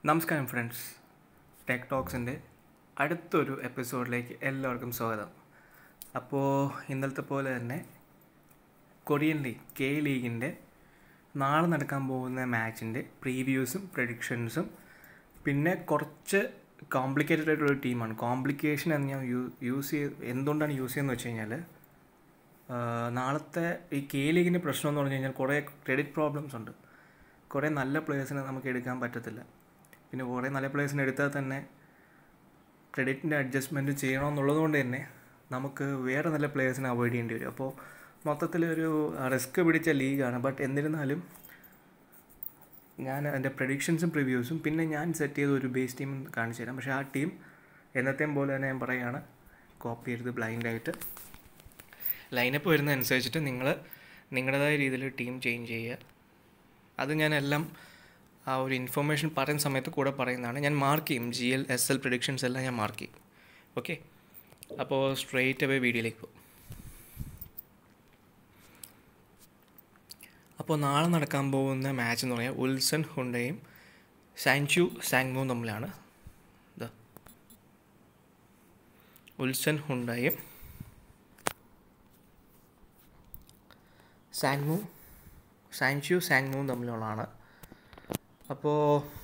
നമസ്കാരം friends tech ടോക്സിൻ്റെ അടുത്തൊരു എപ്പിസോഡിലേക്ക് എല്ലാവർക്കും സ്വാഗതം അപ്പോൾ ഇന്നലത്തെ പോലെ തന്നെ കൊറിയൻ ലീഗ് കെ ലീഗിൻ്റെ നാളെ നടക്കാൻ പോകുന്ന മാച്ചിൻ്റെ പ്രീവ്യൂസും പ്രഡിക്ഷൻസും പിന്നെ കുറച്ച് കോംപ്ലിക്കേറ്റഡ് ആയിട്ടുള്ള ടീമാണ് കോംപ്ലിക്കേഷൻ എന്ന് ഞാൻ യൂ യൂസ് ചെയ്ത് എന്തുകൊണ്ടാണ് യൂസ് ചെയ്യുന്നത് വെച്ച് കഴിഞ്ഞാൽ നാളത്തെ ഈ കെ ലീഗിൻ്റെ പ്രശ്നം എന്ന് പറഞ്ഞു കഴിഞ്ഞാൽ കുറേ ക്രെഡിറ്റ് പ്രോബ്ലംസ് ഉണ്ട് കുറേ നല്ല പ്ലേയേഴ്സിനെ നമുക്ക് എടുക്കാൻ പറ്റത്തില്ല പിന്നെ കുറേ നല്ല പ്ലേയേഴ്സിനെ എടുത്താൽ തന്നെ ക്രെഡിറ്റിൻ്റെ അഡ്ജസ്റ്റ്മെൻറ്റ് ചെയ്യണമെന്നുള്ളത് കൊണ്ട് തന്നെ നമുക്ക് വേറെ നല്ല പ്ലേയേഴ്സിനെ അവോയ്ഡ് ചെയ്യേണ്ടി വരും അപ്പോൾ മൊത്തത്തിലൊരു റിസ്ക് പിടിച്ച ലീഗാണ് ബട്ട് എന്നിരുന്നാലും ഞാൻ അതിൻ്റെ പ്രഡിക്ഷൻസും പ്രിവ്യൂസും പിന്നെ ഞാൻ സെറ്റ് ചെയ്ത ഒരു ബേസ് ടീം കാണിച്ചു തരാം പക്ഷേ ആ ടീം എന്നത്തെയും പോലെ തന്നെ ഞാൻ പറയുകയാണ് കോപ്പി ചെയ്ത് ബ്ലൈൻഡായിട്ട് ലൈനപ്പ് വരുന്നതനുസരിച്ചിട്ട് നിങ്ങൾ നിങ്ങളുടേതായ രീതിയിൽ ടീം ചേഞ്ച് ചെയ്യുക അത് ഞാൻ എല്ലാം ആ ഒരു ഇൻഫർമേഷൻ പറയുന്ന സമയത്ത് കൂടെ പറയുന്നതാണ് ഞാൻ മാർക്ക് ചെയ്യും G L S L predictions എല്ലാം ഞാൻ മാർക്ക് ചെയ്യും ഓക്കെ അപ്പോൾ സ്ട്രെയിറ്റ് അവേ വീഡിയോയിലേക്ക് പോകും അപ്പോൾ നാളെ നടക്കാൻ പോകുന്ന മാച്ച് എന്ന് പറഞ്ഞാൽ ഉൽസൺ ഹുണ്ടയും സാൻചു സാങ്മോവും തമ്മിലാണ് ഇത് ഉൽസൺ ഹുണ്ടയും സാങ്മു സാൻചു സാങ്മൂവും തമ്മിലുള്ളതാണ് അപ്പോൾ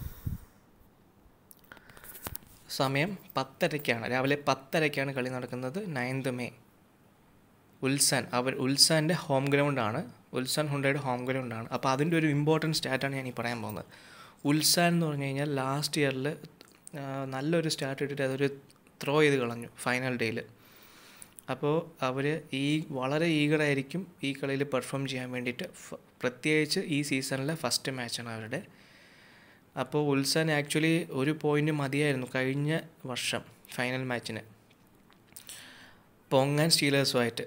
സമയം പത്തരയ്ക്കാണ് രാവിലെ പത്തരയ്ക്കാണ് കളി നടക്കുന്നത് നയൻത് മെയ് ഉൽസാൻ അവർ ഉൽസാൻ്റെ ഹോം ഗ്രൗണ്ടാണ് ഉൽസാൻ ഹുണ്ടയുടെ ഹോം ഗ്രൗണ്ടാണ് അപ്പോൾ അതിൻ്റെ ഒരു ഇമ്പോർട്ടൻറ്റ് സ്റ്റാറ്റാണ് ഞാൻ ഈ പറയാൻ പോകുന്നത് ഉൽസാൻ എന്ന് പറഞ്ഞു കഴിഞ്ഞാൽ ലാസ്റ്റ് ഇയറിൽ നല്ലൊരു സ്റ്റാർട്ട് ഇട്ടിട്ട് അതൊരു ത്രോ ചെയ്ത് കളഞ്ഞു ഫൈനൽ ഡേയിൽ അപ്പോൾ അവർ ഈ വളരെ ഈഗറായിരിക്കും ഈ കളിയിൽ പെർഫോം ചെയ്യാൻ വേണ്ടിയിട്ട് പ്രത്യേകിച്ച് ഈ സീസണിലെ ഫസ്റ്റ് മാച്ചാണ് അവരുടെ അപ്പോൾ ഉത്സാൻ ആക്ച്വലി ഒരു പോയിന്റ് മതിയായിരുന്നു കഴിഞ്ഞ വർഷം ഫൈനൽ മാച്ചിന് പൊങ്ങാൻ സ്റ്റീലേഴ്സുമായിട്ട്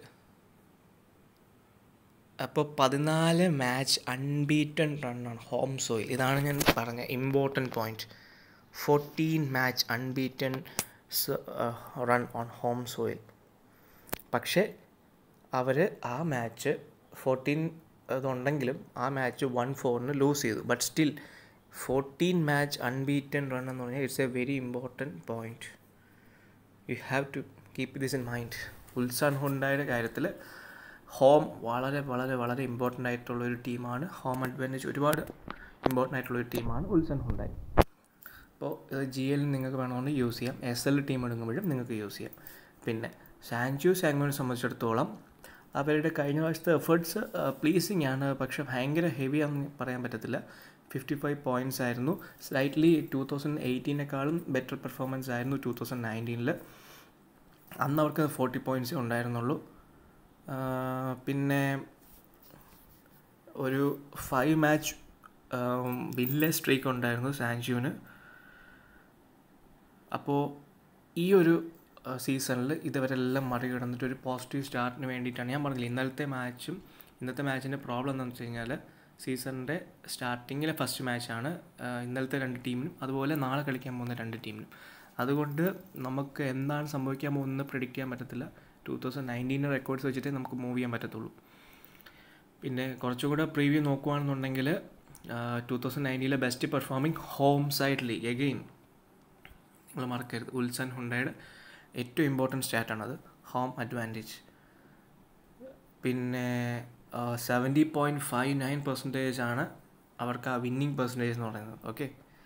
അപ്പോൾ പതിനാല് മാച്ച് അൺബീറ്റൺ റണ്ണാണ് ഹോം സോയിൽ ഇതാണ് ഞാൻ പറഞ്ഞ important point fourteen match unbeaten run on home soil പക്ഷേ അവർ ആ മാച്ച് ഫോർട്ടീൻ ഇതുണ്ടെങ്കിലും ആ മാച്ച് വൺ ഫോറിന് ലൂസ് ചെയ്തു but still fourteen match unbeaten run എന്ന് പറഞ്ഞാൽ it's a very important point you have to keep this in mind Ulsan ഹുണ്ടായുടെ കാര്യത്തിൽ ഹോം വളരെ വളരെ വളരെ ഇമ്പോർട്ടൻ്റ് ആയിട്ടുള്ള ഒരു ടീമാണ് ഹോം അഡ്വാൻറ്റേജ് ഒരുപാട് ഇമ്പോർട്ടൻ്റ് ആയിട്ടുള്ള ഒരു ടീമാണ് ഉത്സാൻ ഹുണ്ടായി അപ്പോൾ ജി എൽ നിങ്ങൾക്ക് വേണമെങ്കിൽ യൂസ് ചെയ്യാം എസ് എൽ ടീം എടുക്കുമ്പോഴും നിങ്ങൾക്ക് യൂസ് ചെയ്യാം പിന്നെ സാൻജു സാങ്മോനെ സംബന്ധിച്ചിടത്തോളം അവരുടെ കഴിഞ്ഞ പ്രാവശ്യത്തെ എഫേർട്സ് പ്ലീസിങ് ആണ് പക്ഷേ ഭയങ്കര ഹെവി ആണെന്ന് പറയാൻ പറ്റത്തില്ല ഫിഫ്റ്റി ഫൈവ് പോയിൻറ്റ്സ് ആയിരുന്നു സ്ലൈറ്റ്ലി ടു തൗസൻഡ് എയ്റ്റീനേക്കാളും ബെറ്റർ പെർഫോമൻസ് ആയിരുന്നു ടു തൗസൻഡ് നയൻറ്റീനിൽ അന്ന് അവർക്ക് ഫോർട്ടി പോയിൻറ്റ്സേ ഉണ്ടായിരുന്നുള്ളൂ പിന്നെ ഒരു ഫൈവ് മാച്ച് വില്ലെ സ്ട്രീക്ക് ഉണ്ടായിരുന്നു സാൻജുവിന് അപ്പോൾ ഈ ഒരു സീസണിൽ ഇതുവരെല്ലാം മറികടന്നിട്ട് ഒരു പോസിറ്റീവ് സ്റ്റാർട്ടിന് വേണ്ടിയിട്ടാണ് ഞാൻ പറഞ്ഞില്ല ഇന്നലത്തെ മാച്ചും ഇന്നത്തെ മാച്ചിൻ്റെ പ്രോബ്ലം എന്താണെന്ന് വെച്ച് കഴിഞ്ഞാൽ സീസണിൻ്റെ സ്റ്റാർട്ടിങ്ങിലെ ഫസ്റ്റ് മാച്ചാണ് ഇന്നലത്തെ രണ്ട് ടീമിനും അതുപോലെ നാളെ കളിക്കാൻ പോകുന്ന രണ്ട് ടീമിനും അതുകൊണ്ട് നമുക്ക് എന്താണ് സംഭവിക്കാൻ പോകുന്നത് പ്രിഡിക്റ്റ് ചെയ്യാൻ പറ്റത്തില്ല ടു തൗസൻഡ് നയൻറ്റീൻ്റെ റെക്കോർഡ്സ് വെച്ചിട്ടേ നമുക്ക് മൂവ് ചെയ്യാൻ പറ്റത്തുള്ളൂ പിന്നെ കുറച്ചുകൂടെ പ്രീവ്യൂ നോക്കുകയാണെന്നുണ്ടെങ്കിൽ ടു തൗസൻഡ് നയൻറ്റീനിലെ best performing home side league again നമ്മൾ മറക്കരുത് ഉത്സൻ ഹുണ്ടയുടെ ഏറ്റവും ഇമ്പോർട്ടൻറ്റ് സ്റ്റാറ്റാണത് ഹോം അഡ്വാൻറ്റേജ് പിന്നെ seventy point five nine percentage ആണ് അവർക്ക് ആ വിന്നിങ് പെർസെൻറ്റേജ് എന്ന് പറയുന്നത് okay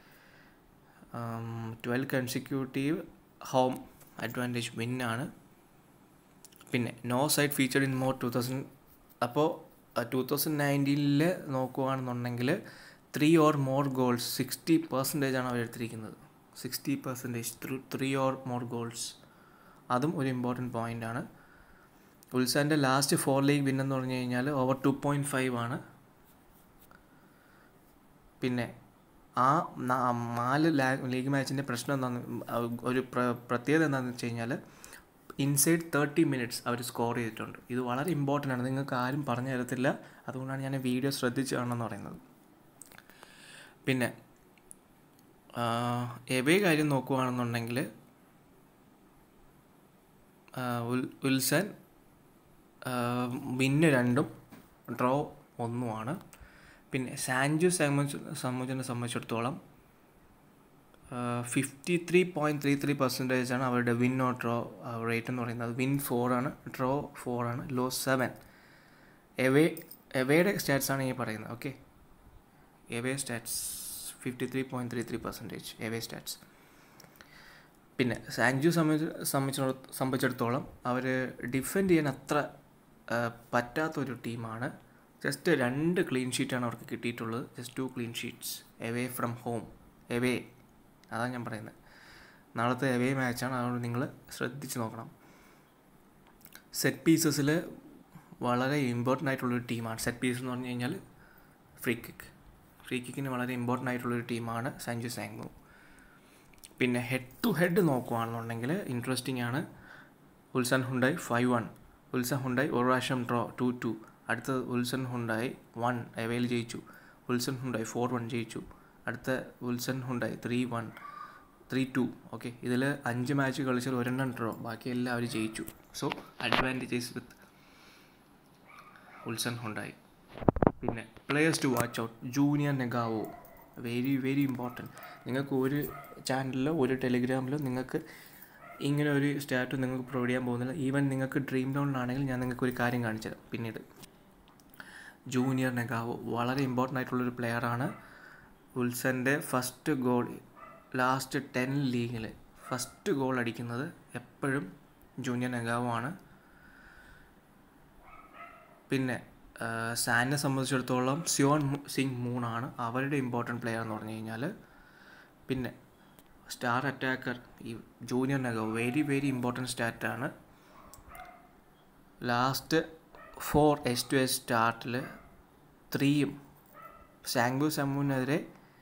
twelve consecutive home advantage വിന്നാണ് പിന്നെ no side featured in more two thousand അപ്പോൾ ടു തൗസൻഡ് നയൻറ്റീനിൽ നോക്കുകയാണെന്നുണ്ടെങ്കിൽ three or more goals sixty percentage ആണ് അവരെടുത്തിരിക്കുന്നത് sixty percentage through three or more goals അതും ഒരു ഇമ്പോർട്ടൻറ്റ് പോയിൻ്റ് ആണ് ഉത്സാൻ്റെ ലാസ്റ്റ് ഫോർ ലീഗ് വിൻ എന്ന് പറഞ്ഞു കഴിഞ്ഞാൽ ഓവർ ടു പോയിൻറ്റ് ഫൈവ് ആണ് പിന്നെ ആ നാല് ലീഗ് മാച്ചിൻ്റെ പ്രശ്നം എന്താണെന്ന് ഒരു പ്രത്യേകത എന്താണെന്ന് വെച്ച് കഴിഞ്ഞാൽ ഇൻസൈഡ് തേർട്ടി മിനിറ്റ്സ് അവർ സ്കോർ ചെയ്തിട്ടുണ്ട് ഇത് വളരെ ഇമ്പോർട്ടൻ്റ് ആണ് നിങ്ങൾക്ക് ആരും പറഞ്ഞു തരത്തില്ല അതുകൊണ്ടാണ് ഞാൻ വീഡിയോ ശ്രദ്ധിച്ച് കാണണമെന്ന് പറയുന്നത് പിന്നെ എവേ കാര്യം നോക്കുകയാണെന്നുണ്ടെങ്കിൽ ഉൽസൻ വിന്ന് രണ്ടും ഡ്രോ ഒന്നുമാണ് പിന്നെ സാൻജു സംബന്ധിച്ചിനെ സംബന്ധിച്ചിടത്തോളം fifty three point three three percentage ആണ് അവരുടെ വിൻ ഓർ ഡ്രോ റേറ്റ് എന്ന് പറയുന്നത് വിൻ ഫോർ ആണ് ഡ്രോ ഫോർ ആണ് ലോ സെവൻ എവേ എവേയുടെ സ്റ്റാറ്റ്സ് ആണ് ഈ പറയുന്നത് okay away stats fifty three point three three percentage away stats പിന്നെ സാങ്ജു സംബന്ധിച്ച് സംബന്ധിച്ചിട സംബന്ധിച്ചിടത്തോളം അവർ ഡിഫെൻഡ് ചെയ്യാൻ അത്ര ആ, പറ്റാത്തൊരു ടീമാണ് ജസ്റ്റ് രണ്ട് ക്ലീൻ ഷീറ്റാണ് അവർക്ക് കിട്ടിയിട്ടുള്ളത് just two clean sheets away from home away അതാണ് ഞാൻ പറയുന്നത് നാളത്തെ എവേ മാച്ചാണ് അതുകൊണ്ട് നിങ്ങൾ ശ്രദ്ധിച്ച് നോക്കണം സെറ്റ് പീസസിൽ വളരെ ഇമ്പോർട്ടൻ്റ് ആയിട്ടുള്ളൊരു ടീമാണ് സെറ്റ് പീസ് എന്ന് പറഞ്ഞു കഴിഞ്ഞാൽ ഫ്രീ കിക്ക് ഫ്രീ കിക്കിന് വളരെ ഇമ്പോർട്ടൻ്റ് ആയിട്ടുള്ളൊരു ടീമാണ് സഞ്ജു സാങ്മു പിന്നെ ഹെഡ് ടു ഹെഡ് നോക്കുകയാണെന്നുണ്ടെങ്കിൽ ഇൻട്രസ്റ്റിംഗ് ആണ് Ulsan Hyundai five one Ulsan Hyundai ഒരു പ്രാവശ്യം ഡ്രോ ടു ടു അടുത്തത് ഉത്സൻ ഹുണ്ടായി വൺ എവയിൽ ജയിച്ചു ഉത്സൻ ഹുണ്ടായി ഫോർ വൺ ജയിച്ചു അടുത്ത Ulsan Hyundai three one three two okay ഇതിൽ അഞ്ച് മാച്ച് കളിച്ചാൽ ഒരെണ്ണം ഡ്രോ ബാക്കി എല്ലാവരും ജയിച്ചു so advantages with Ulsan Hyundai പിന്നെ players to watch out junior Negao very very important നിങ്ങൾക്ക് ഒരു ചാനലിലോ ഒരു ടെലിഗ്രാമിലോ നിങ്ങൾക്ക് ഇങ്ങനെ ഒരു സ്റ്റാറ്റസ് നിങ്ങൾക്ക് പ്രൊവൈഡ് ചെയ്യാൻ പോകുന്നില്ല ഈവൻ നിങ്ങൾക്ക് ഡ്രീം ഡൗണിലാണെങ്കിൽ ഞാൻ നിങ്ങൾക്ക് ഒരു കാര്യം കാണിച്ചു തരാം പിന്നീട് ജൂനിയർ നെഗാവോ വളരെ ഇമ്പോർട്ടൻ്റ് ആയിട്ടുള്ളൊരു പ്ലെയറാണ് ഉത്സൻ്റെ ഫസ്റ്റ് ഗോൾ ലാസ്റ്റ് ടെൻ ലീഗിൽ ഫസ്റ്റ് ഗോൾ അടിക്കുന്നത് എപ്പോഴും ജൂനിയർ നെഗാവോ ആണ് പിന്നെ ആ, സാനിനെ സംബന്ധിച്ചിടത്തോളം സിയോൺ മു- സിംഗ് മൂണാണ് അവരുടെ ഇമ്പോർട്ടൻറ്റ് പ്ലെയർ എന്ന് പറഞ്ഞു കഴിഞ്ഞാൽ പിന്നെ സ്റ്റാർ അറ്റാക്കർ ഈ junior Negao very very important സ്റ്റാറ്റാണ് last four S two S സ്റ്റാർട്ടിൽ ത്രീയും സാങ്ബു സമ്മുവിനെതിരെ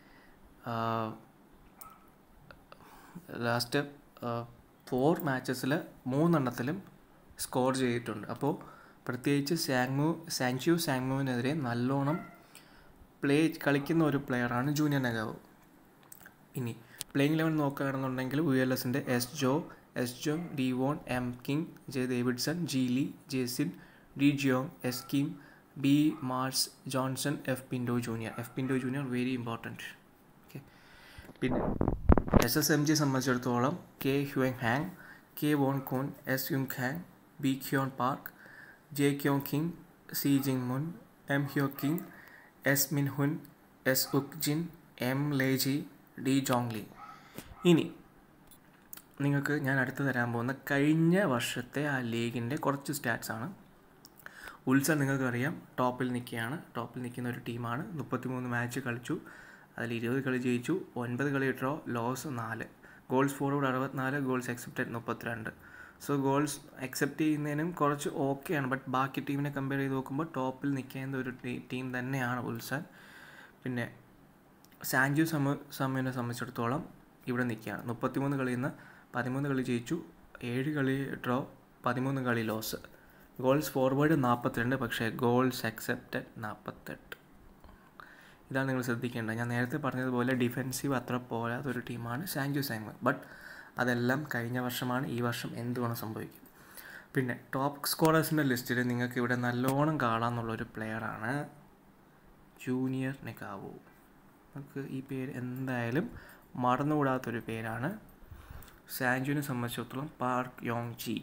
ലാസ്റ്റ് ഫോർ മാച്ചസിൽ മൂന്നെണ്ണത്തിലും സ്കോർ ചെയ്തിട്ടുണ്ട് അപ്പോൾ പ്രത്യേകിച്ച് സാങ്മു സാങ്ച്യു സാങ്മുവിനെതിരെ നല്ലോണം പ്ലേ കളിക്കുന്ന ഒരു പ്ലെയറാണ് ജൂനിയർ നഗാവോ ഇനി പ്ലേയിങ് ലെവൻ നോക്കുകയാണെന്നുണ്ടെങ്കിൽ യു എൽ എസിൻ്റെ S Jo S Jo D Won M King J Davidson G Lee Jaesin D Jeong S Kim B Mars Johnson F Pinto junior F Pinto junior very important okay പിന്നെ S S M G സംബന്ധിച്ചിടത്തോളം K Hyung Hang K Won Kun S Yung Hang B Kyon Park J Kyong King C Jing Mun M Hyo King S Min Hun S ഉക് Jin M ലേജി D Jong Lee ഇനി നിങ്ങൾക്ക് ഞാൻ അടുത്ത് തരാൻ പോകുന്ന കഴിഞ്ഞ വർഷത്തെ ആ ലീഗിൻ്റെ കുറച്ച് സ്റ്റാറ്റ്സ് ആണ് ഉത്സവം നിങ്ങൾക്കറിയാം ടോപ്പിൽ നിൽക്കുകയാണ് ടോപ്പിൽ നിൽക്കുന്ന ഒരു ടീമാണ് മുപ്പത്തിമൂന്ന് മാച്ച് കളിച്ചു അതിൽ ഇരുപത് കളി ജയിച്ചു ഒൻപത് കളി ഡ്രോ ലോസ് നാല് ഗോൾസ് ഫോർവേഡ് അറുപത്തിനാല് ഗോൾസ് അക്സെപ്റ്റഡ് മുപ്പത്തിരണ്ട് സോ ഗോൾസ് അക്സെപ്റ്റ് ചെയ്യുന്നതിനും കുറച്ച് ഓക്കെയാണ് ബട്ട് ബാക്കി ടീമിനെ കമ്പയർ ചെയ്ത് നോക്കുമ്പോൾ ടോപ്പിൽ നിൽക്കേണ്ട ഒരു ടീം തന്നെയാണ് ഉത്സൻ പിന്നെ സാൻജു സമ സമയനെ സംബന്ധിച്ചിടത്തോളം ഇവിടെ നിൽക്കുകയാണ് മുപ്പത്തിമൂന്ന് കളിയിൽ നിന്ന് പതിമൂന്ന് കളി ജയിച്ചു ഏഴ് കളി ഡ്രോ പതിമൂന്ന് കളി ലോസ് ഗോൾസ് ഫോർവേഡ് നാൽപ്പത്തിരണ്ട് പക്ഷേ ഗോൾസ് അക്സെപ്റ്റഡ് നാൽപ്പത്തെട്ട് ഇതാണ് നിങ്ങൾ ശ്രദ്ധിക്കേണ്ടത് ഞാൻ നേരത്തെ പറഞ്ഞതുപോലെ ഡിഫെൻസീവ് അത്ര പോരാത്തൊരു ടീമാണ് സാൻജു സാങ്മൻ ബട്ട് അതെല്ലാം കഴിഞ്ഞ വർഷമാണ് ഈ വർഷം എന്തുകൊണ്ട് സംഭവിക്കും പിന്നെ ടോപ്പ് സ്കോറേഴ്സിൻ്റെ ലിസ്റ്റിൽ നിങ്ങൾക്ക് ഇവിടെ നല്ലോണം കാണാമെന്നുള്ളൊരു പ്ലെയറാണ് ജൂനിയർ നെഗാവോ നമുക്ക് ഈ പേര് എന്തായാലും മറന്നുകൂടാത്തൊരു പേരാണ് സാൻജുവിനെ സംബന്ധിച്ചിടത്തോളം പാർക്ക് യോങ് ജി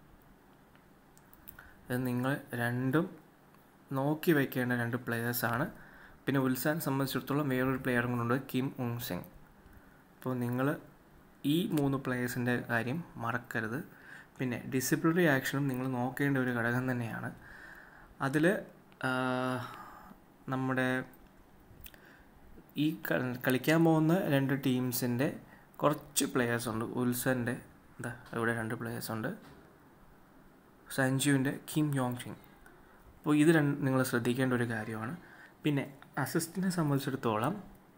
ഇത് നിങ്ങൾ രണ്ടും നോക്കി വയ്ക്കേണ്ട രണ്ട് പ്ലെയേഴ്സാണ് പിന്നെ ഉത്സാൻ സംബന്ധിച്ചിടത്തോളം വേറൊരു പ്ലെയറും കൊണ്ടുണ്ട് കിം ഉങ് സിങ് അപ്പോൾ നിങ്ങൾ ഈ മൂന്ന് പ്ലെയേഴ്സിൻ്റെ കാര്യം മറക്കരുത് പിന്നെ ഡിസിപ്ലിനറി ആക്ഷനും നിങ്ങൾ നോക്കേണ്ട ഒരു ഘടകം തന്നെയാണ് അതിൽ നമ്മുടെ ഈ ക- കളിക്കാൻ പോകുന്ന രണ്ട് ടീംസിൻ്റെ കുറച്ച് പ്ലെയേഴ്സ് ഉണ്ട് ഉത്സൻ്റെ എന്താ ഇവിടെ രണ്ട് പ്ലെയേഴ്സ് ഉണ്ട് സഞ്ജുവിൻ്റെ കിം യോങ് സിങ് അപ്പോൾ ഇത് രണ്ട് നിങ്ങൾ ശ്രദ്ധിക്കേണ്ട ഒരു കാര്യമാണ് പിന്നെ അസിസ്റ്റിനെ സംബന്ധിച്ചിടത്തോളം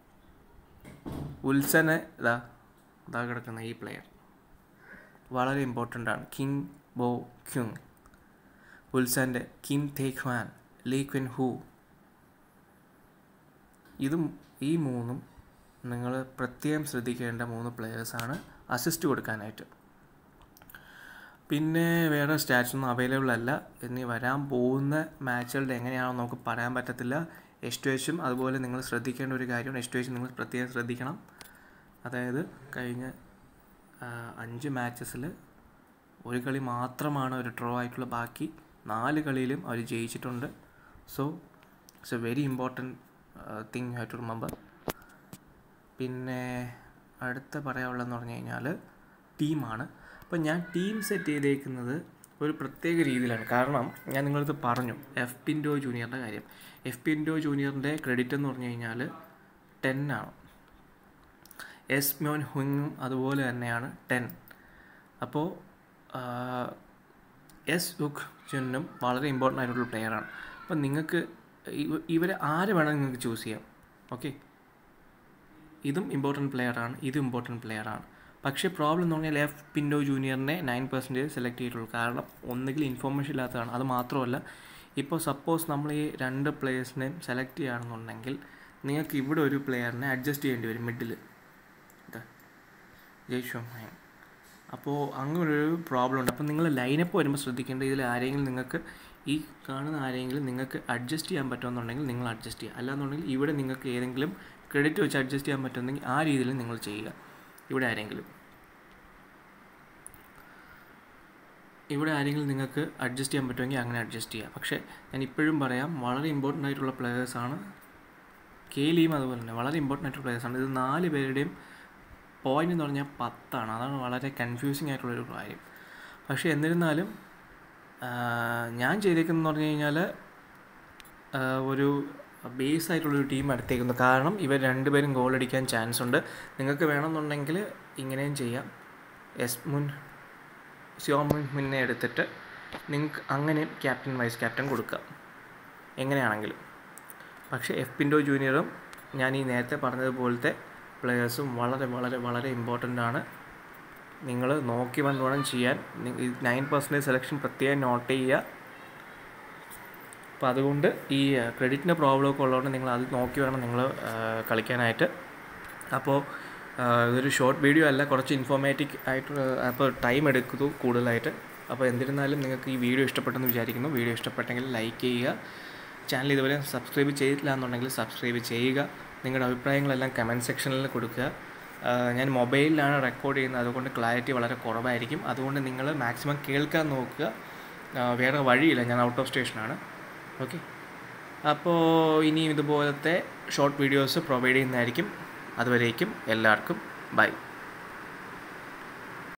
ഉത്സനെ ഇതാ ഇതാ കിടക്കുന്ന ഈ പ്ലെയർ വളരെ ഇമ്പോർട്ടൻ്റ് ആണ് കിങ് ബോ ക്യുങ് ഉത്സൻ്റെ Kim Taek Wan Lee Kwin Hoo ഇതും ഈ മൂന്നും നിങ്ങൾ പ്രത്യേകം ശ്രദ്ധിക്കേണ്ട മൂന്ന് പ്ലെയേഴ്സാണ് അസിസ്റ്റ് കൊടുക്കാനായിട്ട് പിന്നെ വേറെ സ്റ്റാറ്റ്സ് ഒന്നും അവൈലബിൾ അല്ല ഇനി വരാൻ പോകുന്ന മാച്ചുകളുടെ എങ്ങനെയാണെന്ന് നമുക്ക് പറയാൻ പറ്റത്തില്ല എസ് ടു എച്ചും അതുപോലെ നിങ്ങൾ ശ്രദ്ധിക്കേണ്ട ഒരു കാര്യമാണ് എസ് ടു എച്ച് നിങ്ങൾ പ്രത്യേകം ശ്രദ്ധിക്കണം അതായത് കഴിഞ്ഞ ആ, അഞ്ച് മാച്ചസിൽ ഒരു കളി മാത്രമാണ് ഒരു ഡ്രോ ആയിട്ടുള്ള ബാക്കി നാല് കളിയിലും അവർ ജയിച്ചിട്ടുണ്ട് so it's a very important thing you have to remember പിന്നെ അടുത്ത പറയാനുള്ളതെന്ന് പറഞ്ഞു കഴിഞ്ഞാൽ ടീമാണ് അപ്പോൾ ഞാൻ ടീം സെറ്റ് ചെയ്തേക്കുന്നത് ഒരു പ്രത്യേക രീതിയിലാണ് കാരണം ഞാൻ നിങ്ങളടുത്ത് പറഞ്ഞു എഫ് പിൻഡോ ജൂനിയറിൻ്റെ കാര്യം എഫ് പിൻഡോ ജൂനിയറിൻ്റെ ക്രെഡിറ്റ് എന്ന് പറഞ്ഞു കഴിഞ്ഞാൽ ടെൻ ആണ് എസ് മ്യോൻ ഹുങ്ങും അതുപോലെ തന്നെയാണ് ടെൻ അപ്പോൾ എസ് യുക് ജുന്നും വളരെ ഇമ്പോർട്ടൻ്റ് ആയിട്ടുള്ള പ്ലെയറാണ് അപ്പം നിങ്ങൾക്ക് ഇവ- ഇവരെ ആര് വേണമെങ്കിൽ നിങ്ങൾക്ക് ചൂസ് ചെയ്യാം ഓക്കെ ഇതും ഇമ്പോർട്ടൻറ്റ് പ്ലെയറാണ് ഇതും ഇമ്പോർട്ടൻറ്റ് പ്ലെയറാണ് പക്ഷേ പ്രോബ്ലം എന്ന് പറഞ്ഞാൽ എഫ് പിൻഡോ ജൂനിയറിനെ നയൻ പെർസെൻറ്റേജ് സെലക്ട് ചെയ്തിട്ടുള്ളൂ കാരണം ഒന്നുകിൽ ഇൻഫോർമേഷൻ ഇല്ലാത്തതാണ് അത് മാത്രമല്ല ഇപ്പോൾ സപ്പോസ് നമ്മൾ ഈ രണ്ട് പ്ലെയേഴ്സിനെയും സെലക്ട് ചെയ്യുകയാണെന്നുണ്ടെങ്കിൽ നിങ്ങൾക്ക് ഇവിടെ ഒരു പ്ലെയറിനെ അഡ്ജസ്റ്റ് ചെയ്യേണ്ടി വരും മിഡിൽ ഇതാ ജയ്ഷോങ് അപ്പോൾ അങ്ങനെ ഒരു പ്രോബ്ലം ഉണ്ട് അപ്പോൾ നിങ്ങൾ ലൈനപ്പ് വരുമ്പോൾ ശ്രദ്ധിക്കേണ്ടത് ഇതിൽ ആരെങ്കിലും നിങ്ങൾക്ക് ഈ കാണുന്ന ആരെങ്കിലും നിങ്ങൾക്ക് അഡ്ജസ്റ്റ് ചെയ്യാൻ പറ്റുമെന്നുണ്ടെങ്കിൽ നിങ്ങൾ അഡ്ജസ്റ്റ് ചെയ്യുക അല്ലാന്നുണ്ടെങ്കിൽ ഇവിടെ നിങ്ങൾക്ക് ഏതെങ്കിലും ക്രെഡിറ്റ് വെച്ച് അഡ്ജസ്റ്റ് ചെയ്യാൻ പറ്റുമെങ്കിൽ ആ രീതിയിൽ നിങ്ങൾ ചെയ്യുക ഇവിടെ ആരെങ്കിലും ഇവിടെ ആരെങ്കിലും നിങ്ങൾക്ക് അഡ്ജസ്റ്റ് ചെയ്യാൻ പറ്റുമെങ്കിൽ അങ്ങനെ അഡ്ജസ്റ്റ് ചെയ്യുക പക്ഷേ ഞാൻ ഇപ്പോഴും പറയാം വളരെ ഇമ്പോർട്ടൻ്റ് ആയിട്ടുള്ള പ്ലെയേഴ്സാണ് കെയിലിയും അതുപോലെ തന്നെ വളരെ ഇമ്പോർട്ടൻ്റ് ആയിട്ടുള്ള പ്ലെയേഴ്സാണ് ഇത് നാല് പേരുടെയും പോയിന്റ് എന്ന് പറഞ്ഞാൽ പത്താണ് അതാണ് വളരെ കൺഫ്യൂസിങ് ആയിട്ടുള്ളൊരു കാര്യം പക്ഷേ എന്നിരുന്നാലും ആ, ഞാൻ ചെയ്തേക്കുന്നതെന്ന് പറഞ്ഞു കഴിഞ്ഞാൽ ആ, ഒരു ബേസ് ആയിട്ടുള്ളൊരു ടീം എടുത്തേക്കുന്നു കാരണം ഇവർ രണ്ടുപേരും ഗോൾ അടിക്കാൻ ചാൻസ് ഉണ്ട് നിങ്ങൾക്ക് വേണമെന്നുണ്ടെങ്കിൽ ഇങ്ങനെയും ചെയ്യാം എസ് മുൻ സിയോമുൻ മുന്നേ എടുത്തിട്ട് നിങ്ങൾക്ക് അങ്ങനെയും ക്യാപ്റ്റൻ വൈസ് ക്യാപ്റ്റൻ കൊടുക്കാം എങ്ങനെയാണെങ്കിലും പക്ഷേ എഫ് പിൻഡോ ജൂനിയറും ഞാൻ ഈ നേരത്തെ പറഞ്ഞതുപോലത്തെ പ്ലെയേഴ്സും വളരെ വളരെ വളരെ ഇമ്പോർട്ടൻ്റ് ആണ് നിങ്ങൾ നോക്കി വന്ന് വേണം ചെയ്യാൻ നയൻ പെർസെൻറ്റേജ് സെലക്ഷൻ പ്രത്യേകം നോട്ട് ചെയ്യുക അപ്പോൾ അതുകൊണ്ട് ഈ ക്രെഡിറ്റിൻ്റെ പ്രോബ്ലം ഒക്കെ ഉള്ളതുകൊണ്ട് നിങ്ങൾ അത് നോക്കി വേണം നിങ്ങൾ കളിക്കാനായിട്ട് അപ്പോൾ ആ, ഇതൊരു ഷോർട്ട് വീഡിയോ അല്ല കുറച്ച് ഇൻഫോർമേറ്റീവ് ആയിട്ട് അപ്പോൾ ടൈം എടുക്കുന്നു കൂടുതലായിട്ട് അപ്പോൾ എന്നിരുന്നാലും നിങ്ങൾക്ക് ഈ വീഡിയോ ഇഷ്ടപ്പെട്ടെന്ന് വിചാരിക്കുന്നു വീഡിയോ ഇഷ്ടപ്പെട്ടെങ്കിൽ ലൈക്ക് ചെയ്യുക ചാനൽ ഇതുവരെ സബ്സ്ക്രൈബ് ചെയ്തിട്ടില്ല എന്നുണ്ടെങ്കിൽ സബ്സ്ക്രൈബ് ചെയ്യുക നിങ്ങളുടെ അഭിപ്രായങ്ങളെല്ലാം കമൻറ്റ് സെക്ഷനിൽ കൊടുക്കുക ആ, ഞാൻ മൊബൈലിലാണ് റെക്കോർഡ് ചെയ്യുന്നത് അതുകൊണ്ട് ക്ലാരിറ്റി വളരെ കുറവായിരിക്കും അതുകൊണ്ട് നിങ്ങൾ മാക്സിമം കേൾക്കാൻ നോക്കുക ആ, വേറെ വഴിയില്ല ഞാൻ ഔട്ട് ഓഫ് സ്റ്റേഷനാണ് ഓക്കെ അപ്പോൾ ഇനിയും ഇതുപോലത്തെ ഷോർട്ട് വീഡിയോസ് പ്രൊവൈഡ് ചെയ്യുന്നതായിരിക്കും അതുവരേക്കും എല്ലാവർക്കും ബൈ